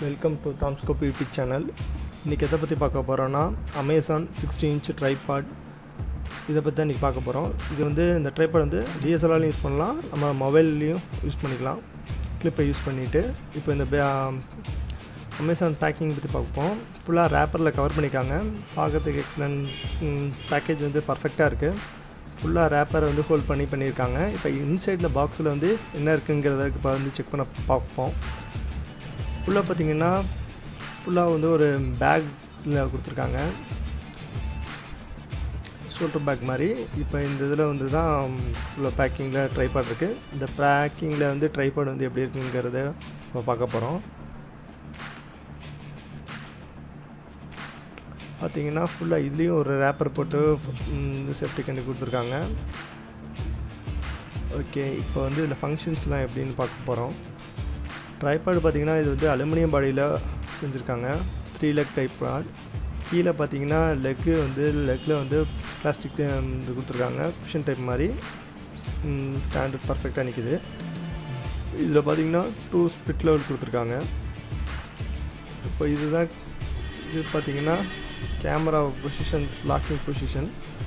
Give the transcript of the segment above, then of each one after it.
welcome to தாம்ஸ்கோப் YouTube channel இன்றைக்கி எதை பற்றி பார்க்க போகிறோன்னா அமேசான் சிக்ஸ்டி இன்ச் ட்ரைபாட் இதை பற்றி தான் இன்றைக்கி பார்க்க போகிறோம் இது வந்து இந்த ட்ரைபாட் வந்து டிஎஸ்எல்ஆர்லையும் யூஸ் பண்ணலாம் நம்ம மொபைல்லையும் யூஸ் பண்ணிக்கலாம் கிளிப்பை யூஸ் பண்ணிவிட்டு இப்போ இந்த அமேசான் பேக்கிங் பற்றி பார்ப்போம் ஃபுல்லாக ரேப்பரில் கவர் பண்ணியிருக்காங்க பார்க்கறதுக்கு எக்ஸலண்ட் பேக்கேஜ் வந்து பர்ஃபெக்டாக இருக்குது ஃபுல்லாக ரேப்பரை வந்து ஹோல்ட் பண்ணி பண்ணியிருக்காங்க இப்போ இன்சைடில் பாக்ஸில் வந்து என்ன இருக்குங்கிறத இப்போ வந்து செக் பண்ண பார்ப்போம் ஃபுல்லாக பார்த்தீங்கன்னா ஃபுல்லாக வந்து ஒரு பேக்கில் கொடுத்துருக்காங்க ஷோல்டர் பேக் மாதிரி இப்போ இந்த இதில் வந்து தான் ஃபுல்லாக பேக்கிங்கில் ட்ரைபாட் இருக்குது இந்த பேக்கிங்கில் வந்து ட்ரைபாட் வந்து எப்படி இருக்குங்கிறத இப்போ பார்க்க போகிறோம் பார்த்தீங்கன்னா ஃபுல்லாக இதுலேயும் ஒரு ரேப்பர் போட்டு இந்த சேஃப்டி கண்டி கொடுத்துருக்காங்க ஓகே இப்போ வந்து இதில் ஃபங்க்ஷன்ஸ்லாம் எப்படின்னு பார்க்க போகிறோம் ட்ரைபாடு பார்த்தீங்கன்னா இது வந்து அலுமினியம் பாடியில் செஞ்சுருக்காங்க த்ரீ லெக் டைப்பாட் கீழே பார்த்தீங்கன்னா லெக்கு வந்து லெக்கில் வந்து பிளாஸ்டிக் இது கொடுத்துருக்காங்க குஷன் டைப் மாதிரி ஸ்டாண்டு பர்ஃபெக்டாக நிற்கிது இதில் பார்த்தீங்கன்னா டூ ஸ்பிட் லெவல் கொடுத்துருக்காங்க இப்போ இதுதான் இது பார்த்தீங்கன்னா கேமரா பொசிஷன் லாக்கிங் பொசிஷன்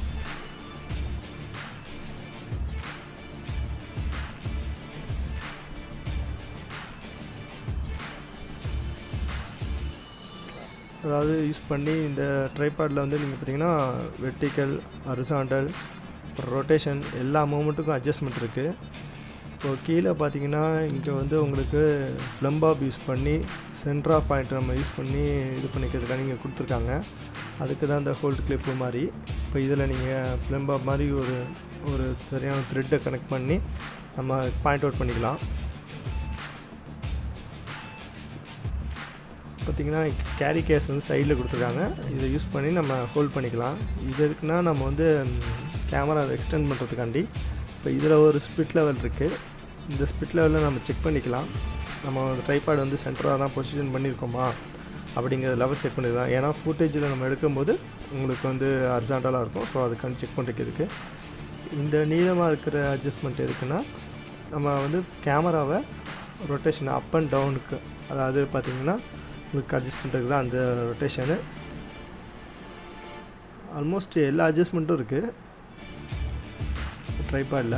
அதாவது யூஸ் பண்ணி இந்த ட்ரைபாடில் வந்து நீங்கள் பார்த்தீங்கன்னா வெர்டிக்கல் ஹரிசாண்டல் அப்புறம் ரொட்டேஷன் எல்லா மூமெண்ட்டுக்கும் அட்ஜஸ்ட்மெண்ட் இருக்குது இப்போது கீழே பார்த்தீங்கன்னா இங்கே வந்து உங்களுக்கு ப்ளம்பாப் யூஸ் பண்ணி சென்ட்ரா பாயிண்ட் நம்ம யூஸ் பண்ணி இது பண்ணிக்கிறதுக்காக நீங்கள் கொடுத்துருக்காங்க அதுக்கு தான் இந்த ஹோல்டு கிளிப்பு மாதிரி இப்போ இதில் நீங்கள் ப்ளம்பாப் மாதிரி ஒரு ஒரு சரியான த்ரெட்டை கனெக்ட் பண்ணி நம்ம பாயிண்ட் அவுட் பண்ணிக்கலாம் பார்த்திங்கன்னா கேரி கேஸ் வந்து சைடில் கொடுத்துருக்காங்க இதை யூஸ் பண்ணி நம்ம ஹோல்ட் பண்ணிக்கலாம் இது எதுக்குன்னா நம்ம வந்து கேமரா எக்ஸ்டெண்ட் பண்ணுறதுக்காண்டி இப்போ இதில் ஒரு ஸ்பிட் லெவல் இருக்குது இந்த ஸ்பிட் லெவலில் நம்ம செக் பண்ணிக்கலாம் நம்ம ட்ரைபாட் வந்து சென்டராக தான் பொசிஷன் பண்ணியிருக்கோமா அப்படிங்கிற லெவல் செக் பண்ணிக்கலாம் ஏன்னா ஃபுட்டேஜில் நம்ம எடுக்கும்போது உங்களுக்கு வந்து அர்ஜென்டலாக இருக்கும் ஸோ அதுக்காண்டி செக் பண்ணுறதுக்கு இந்த நீளமாக இருக்கிற அட்ஜஸ்ட்மெண்ட் எதுக்குன்னா நம்ம வந்து கேமராவை ரொட்டேஷன் அப் அண்ட் டவுனுக்கு அதாவது பார்த்திங்கன்னா உங்களுக்கு அட்ஜஸ்ட் பண்ணுறதுக்கு தான் அந்த ரொட்டேஷனு ஆல்மோஸ்ட் எல்லா அட்ஜஸ்ட்மெண்ட்டும் இருக்குது ட்ரைபாடில்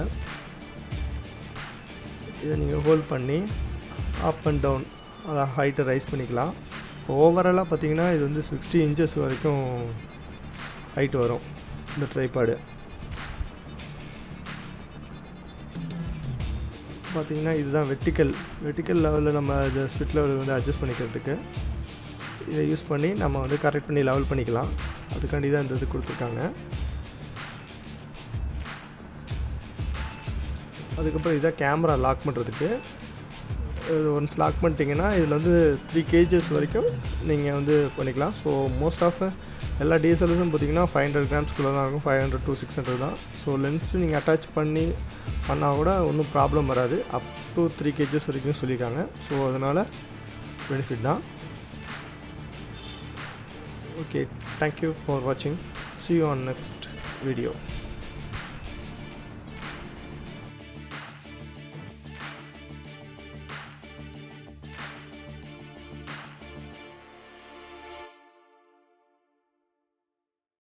இதை நீங்கள் ஹோல்ட் பண்ணி அப் அண்ட் டவுன் அதை ஹைட்டை ரைஸ் பண்ணிக்கலாம் ஓவராலாக பார்த்தீங்கன்னா இது வந்து சிக்ஸ்டி இன்ச்சஸ் வரைக்கும் ஹைட் வரும் இந்த ட்ரைபாடு பார்த்திங்கன்னா இதுதான் வெட்டிக்கல் வெட்டிக்கல் லெவலில் நம்ம இந்த ஸ்பிட் லெவல் வந்து அட்ஜஸ்ட் பண்ணிக்கிறதுக்கு இதை யூஸ் பண்ணி நம்ம வந்து கரெக்ட் பண்ணி லெவல் பண்ணிக்கலாம் அதுக்காண்டி தான் இந்த இது கொடுத்துருக்காங்க அதுக்கப்புறம் இதான் கேமரா லாக் பண்ணுறதுக்கு இது ஒன்ஸ் லாக் பண்ணிட்டீங்கன்னா இதில் வந்து த்ரீ கேஜஸ் வரைக்கும் நீங்கள் வந்து பண்ணிக்கலாம் ஸோ மோஸ்ட் ஆஃப் எல்லா டிஎஸ்எல்ஸும் பார்த்தீங்கன்னா ஃபைவ் ஹண்ட்ரட் கிராம்ஸ்குள்ளே தான் இருக்கும் five hundred two six hundred தான் ஸோ லென்ஸு நீங்கள் அட்டாச் பண்ணி பண்ணால் கூட ஒன்றும் ப்ராப்ளம் வராது அப் டு த்ரீ கேஜஸ் வரைக்கும் சொல்லியிருக்காங்க ஸோ அதனால் பெனிஃபிட் தான் ஓகே தேங்க்யூ ஃபார் வாட்சிங் see you on next video